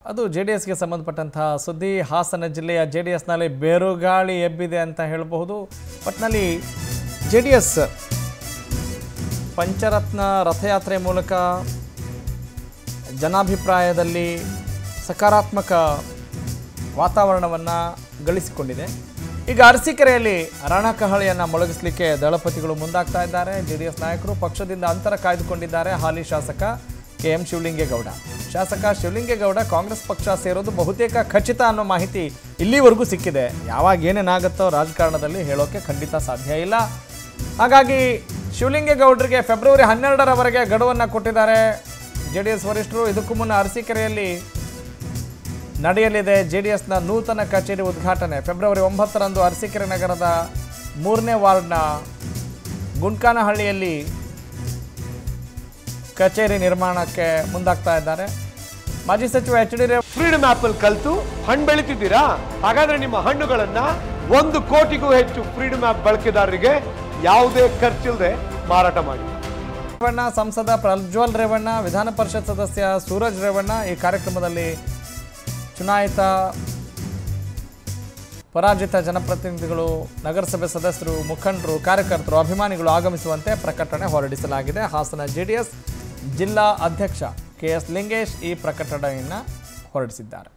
ಅದು J D ಎಸ್ಗೆ ಸಂಬಂಧಪಟ್ಟಂತಹ ಸುದ್ದಿ ಹಾಸನ ಜಿಲ್ಲೆಯ ಜೆ ಡಿ ಎಸ್ನಲ್ಲಿ ಬೇರುಗಾಳಿ ಎಬ್ಬಿದೆ ಅಂತ ಹೇಳಬಹುದು ಒಟ್ಟಿನಲ್ಲಿ ಜೆ ಡಿ ಎಸ್ ಪಂಚರತ್ನ ರಥಯಾತ್ರೆ ಮೂಲಕ ಜನಾಭಿಪ್ರಾಯದಲ್ಲಿ ಸಕಾರಾತ್ಮಕ ವಾತಾವರಣವನ್ನು ಗಳಿಸಿಕೊಂಡಿದೆ ಈಗ ಅರಸೀಕೆರೆಯಲ್ಲಿ ರಣಕಹಳಿಯನ್ನು ಮೊಳಗಿಸಲಿಕ್ಕೆ ದಳಪತಿಗಳು ಮುಂದಾಗ್ತಾ ಇದ್ದಾರೆ ಜೆ ಡಿ ಎಸ್ ನಾಯಕರು ಪಕ್ಷದಿಂದ ಅಂತರ ಕಾಯ್ದುಕೊಂಡಿದ್ದಾರೆ ಹಾಲಿ ಶಾಸಕ ಕೆ ಎಂ ಶಿವಲಿಂಗೇಗೌಡ ಶಾಸಕ ಶಿವಲಿಂಗೇಗೌಡ ಕಾಂಗ್ರೆಸ್ ಪಕ್ಷ ಸೇರೋದು ಬಹುತೇಕ ಖಚಿತ ಅನ್ನೋ ಮಾಹಿತಿ ಇಲ್ಲಿವರೆಗೂ ಸಿಕ್ಕಿದೆ ಯಾವಾಗ ಏನೇನಾಗುತ್ತೋ ರಾಜಕಾರಣದಲ್ಲಿ ಹೇಳೋಕೆ ಖಂಡಿತ ಸಾಧ್ಯ ಇಲ್ಲ ಹಾಗಾಗಿ ಶಿವಲಿಂಗೇಗೌಡರಿಗೆ ಫೆಬ್ರವರಿ ಹನ್ನೆರಡರವರೆಗೆ ಗಡುವನ್ನು ಕೊಟ್ಟಿದ್ದಾರೆ ಜೆ ಡಿ ಎಸ್ ವರಿಷ್ಠರು ಇದಕ್ಕೂ ಮುನ್ನ ಅರಸೀಕೆರೆಯಲ್ಲಿ ನಡೆಯಲಿದೆ ಜೆ ಡಿ ಎಸ್ನ ನೂತನ ಕಚೇರಿ ಉದ್ಘಾಟನೆ ಫೆಬ್ರವರಿ ಒಂಬತ್ತರಂದು ಅರಸೀಕೆರೆ ನಗರದ ಮೂರನೇ ವಾರ್ಡ್ನ ಗುಂಡ್ಕಾನಹಳ್ಳಿಯಲ್ಲಿ ಕಚೇರಿ ನಿರ್ಮಾಣಕ್ಕೆ ಮುಂದಾಗ್ತಾ ಇದ್ದಾರೆ ಮಾಜಿ ಸಚಿವ ಎಚ್ ಡಿ ಫ್ರೀಡಮ್ ಆಪ್ ಅಲ್ಲಿ ಕಲ್ತು ಹಣ್ಣು ಬೆಳಿತಿದ್ದೀರಾ ಹಾಗಾದ್ರೆ ನಿಮ್ಮ ಹಣ್ಣುಗಳನ್ನ ಒಂದು ಕೋಟಿಗೂ ಹೆಚ್ಚು ಫ್ರೀಡಮ್ ಆಪ್ ಬಳಕೆದಾರರಿಗೆ ಯಾವುದೇ ಖರ್ಚಿಲ್ಲದೆ ಮಾರಾಟ ಮಾಡಿ ರೇವಣ್ಣ ಸಂಸದ ಪ್ರಜ್ವಲ್ ರೇವಣ್ಣ ವಿಧಾನ ಪರಿಷತ್ ಸದಸ್ಯ ಸೂರಜ್ ರೇವಣ್ಣ ಈ ಕಾರ್ಯಕ್ರಮದಲ್ಲಿ ಚುನಾಯಿತ ಪರಾಜಿತ ಜನಪ್ರತಿನಿಧಿಗಳು ನಗರಸಭೆ ಸದಸ್ಯರು ಮುಖಂಡರು ಕಾರ್ಯಕರ್ತರು ಅಭಿಮಾನಿಗಳು ಆಗಮಿಸುವಂತೆ ಪ್ರಕಟಣೆ ಹೊರಡಿಸಲಾಗಿದೆ ಹಾಸನ ಜೆಡಿಎಸ್ ಜಿಲ್ಲಾ ಅಧ್ಯಕ್ಷ ಕೆ ಎಸ್ ಲಿಂಗೇಶ್ ಈ ಪ್ರಕಟಣೆಯನ್ನು ಹೊರಡಿಸಿದ್ದಾರೆ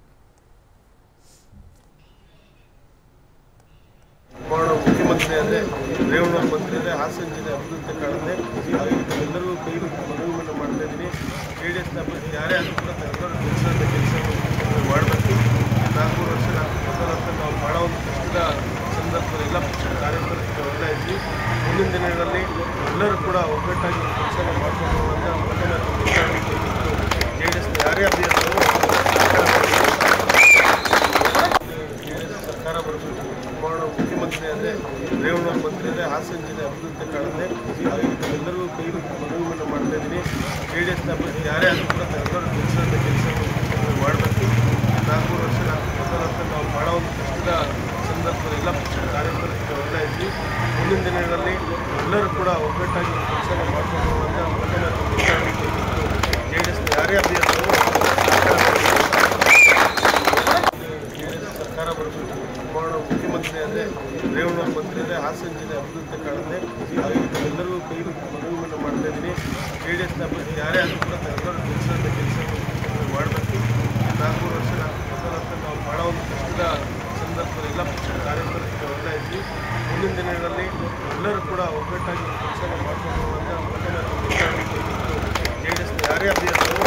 ಮಾಡೋ ಮುಖ್ಯಮಂತ್ರಿ ಆದರೆ ರೇವಣ್ಣ ಮಂತ್ರಿ ಇದೆ ಹಾಸನ ಜಿಲ್ಲೆ ಅಭಿವೃದ್ಧಿ ಕಾಣುತ್ತೆ ಹಾಗಾಗಿ ಎಲ್ಲರಿಗೂ ಕೈ ಮನವಿಯನ್ನು ಮಾಡ್ತಾ ಇದ್ದೀನಿ ಜೆ ಡಿ ಎಸ್ನ ಅಭ್ಯರ್ಥಿ ಯಾರೇ ಆದರೂ ಕೂಡ ತಗೊಂಡು ಕೆಲಸದ ಕೆಲಸ ಮಾಡಬೇಕು ನಾಲ್ಕೂರು ವರ್ಷ ನಾಲ್ಕು ಮೊದಲಂತ ನಾವು ಭಾಳ ಒಂದು ಕಷ್ಟದ ಸಂದರ್ಭದಲ್ಲಿ ಎಲ್ಲ ಪಕ್ಷದ ಕಾರ್ಯಕರ್ತರಿಗೆ ಒಳ್ಳೆ ಇದ್ವಿ ಮುಂದಿನ ದಿನಗಳಲ್ಲಿ ಎಲ್ಲರೂ ಕೂಡ ಒಗ್ಗಟ್ಟಾಗಿ ಕೆಲಸ ಮಾಡ್ಕೊಂಡು ಹೋಗುವಂಥ ಮತದಾರರು ಜೆ ಡಿ ಎಸ್ನ ಯಾರೇ ಅಭ್ಯರ್ಥಿಗಳು ಜೆಡಿಎಸ್ ಸರ್ಕಾರ ಬರಬೇಕು ಮಾಡೋ ಮುಖ್ಯಮಂತ್ರಿ ಆದರೆ ರೇವಣ್ಣ ಮಂತ್ರಿ ಇದೆ ಹಾಸನ ಜಿಲ್ಲೆ ಅಭಿವೃದ್ಧಿ ಕಾಣುತ್ತೆ ಹಾಗಾಗಿ ಎಲ್ಲರಿಗೂ ಕೈ ಮನವಿಯನ್ನು ಮಾಡ್ತಾ ಇದ್ದೀನಿ ಜೆ ಡಿ ಎಸ್ನ ಅಭ್ಯರ್ಥಿ ಯಾರೇ ಆದರೂ ಕೂಡ ತಗೊಂಡು ಕೆಲಸದ ಕೆಲಸ ಮಾಡಬೇಕು ನಾಲ್ಕೂರು ವರ್ಷ ನಾಲ್ಕು ಮೊದಲಂತ ನಾವು ಭಾಳ ಒಂದು ಕಷ್ಟದ ಸಂದರ್ಭದಲ್ಲಿ ಎಲ್ಲ ಪಕ್ಷದ ಕಾರ್ಯಕರ್ತರಿಗೆ ಒಳ್ಳೆ ಇದ್ವಿ ಮುಂದಿನ ದಿನಗಳಲ್ಲಿ ಎಲ್ಲರೂ ಕೂಡ ಒಗ್ಗಟ್ಟಾಗಿ ಕೆಲಸ ಮಾಡ್ಕೊಂಡು ಹೋಗುವಂಥ ಮತದಾರರು ಜೆ ಡಿ ಎಸ್ನ ಯಾರೇ ಅಭ್ಯರ್ಥಿಗಳು ಜೆಡಿಎಸ್ ಸರ್ಕಾರ ಬರಬೇಕು ಮಾಡೋ ಮುಖ್ಯಮಂತ್ರಿ ಆದರೆ ರೇವಣ್ಣ ಮಂತ್ರಿ ಇದೆ ಹಾಸನ ಜಿಲ್ಲೆ ಅಭಿವೃದ್ಧಿ ಕಾಣುತ್ತೆ ಹಾಗಾಗಿ ಎಲ್ಲರಿಗೂ ಕೈ ಮನವಿಯನ್ನು ಮಾಡ್ತಾ ಇದ್ದೀನಿ ಜೆ ಡಿ ಎಸ್ನ ಅಭ್ಯರ್ಥಿ ಯಾರೇ ಆದರೂ ಕೂಡ ತಗೊಂಡು ಕೆಲಸದ ಕೆಲಸ ಮಾಡಬೇಕು ನಾಲ್ಕೂರು ವರ್ಷ ನಾಲ್ಕು ಮೊದಲಂತ ನಾವು ಭಾಳ ಒಂದು ಕಷ್ಟದ ಸಂದರ್ಭದಲ್ಲಿ ಎಲ್ಲ ಪಕ್ಷದ ಕಾರ್ಯಕರ್ತರಿಗೆ ಒಳ್ಳೆ ಇದ್ವಿ ಮುಂದಿನ ದಿನಗಳಲ್ಲಿ ಎಲ್ಲರೂ ಕೂಡ ಒಗ್ಗಟ್ಟಾಗಿ ಕೆಲಸ ಮಾಡ್ಕೊಂಡು ಹೋಗುವಂಥ ಮತದಾರರು ಜೆ ಡಿ ಎಸ್ನ ಯಾರೇ ಅಭ್ಯರ್ಥಿಗಳು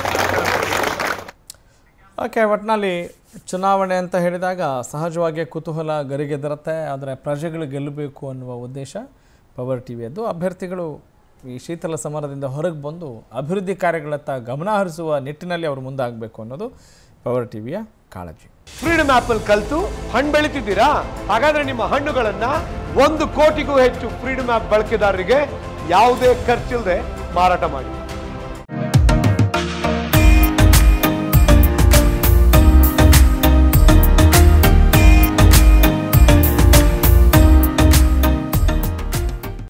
ಓಕೆ ಒಟ್ಟಿನಲ್ಲಿ ಚುನಾವಣೆ ಅಂತ ಹೇಳಿದಾಗ ಸಹಜವಾಗಿ ಕುತೂಹಲ ಗರಿಗೆದರುತ್ತೆ ಆದರೆ ಪ್ರಜೆಗಳು ಗೆಲ್ಲಬೇಕು ಅನ್ನುವ ಉದ್ದೇಶ ಪವರ್ ಟಿ ವಿಯದ್ದು ಅಭ್ಯರ್ಥಿಗಳು ಈ ಶೀತಲ ಸಮರದಿಂದ ಹೊರಗೆ ಬಂದು ಅಭಿವೃದ್ಧಿ ಕಾರ್ಯಗಳತ್ತ ಗಮನ ಹರಿಸುವ ನಿಟ್ಟಿನಲ್ಲಿ ಅವರು ಮುಂದಾಗಬೇಕು ಅನ್ನೋದು ಪವರ್ ಟಿ ವಿಯ ಕಾಳಜಿ ಫ್ರೀಡಮ್ ಆಪ್ ಅಲ್ಲಿ ಕಲ್ತು ಹಣ್ಣು ಬೆಳಿತಿದ್ದೀರಾ ಹಾಗಾದ್ರೆ ನಿಮ್ಮ ಹಣ್ಣುಗಳನ್ನ ಒಂದು ಕೋಟಿಗೂ ಹೆಚ್ಚು ಫ್ರೀಡಮ್ ಆಪ್ ಬಳಕೆದಾರರಿಗೆ ಯಾವುದೇ ಖರ್ಚಿಲ್ಲದೆ ಮಾರಾಟ ಮಾಡಿ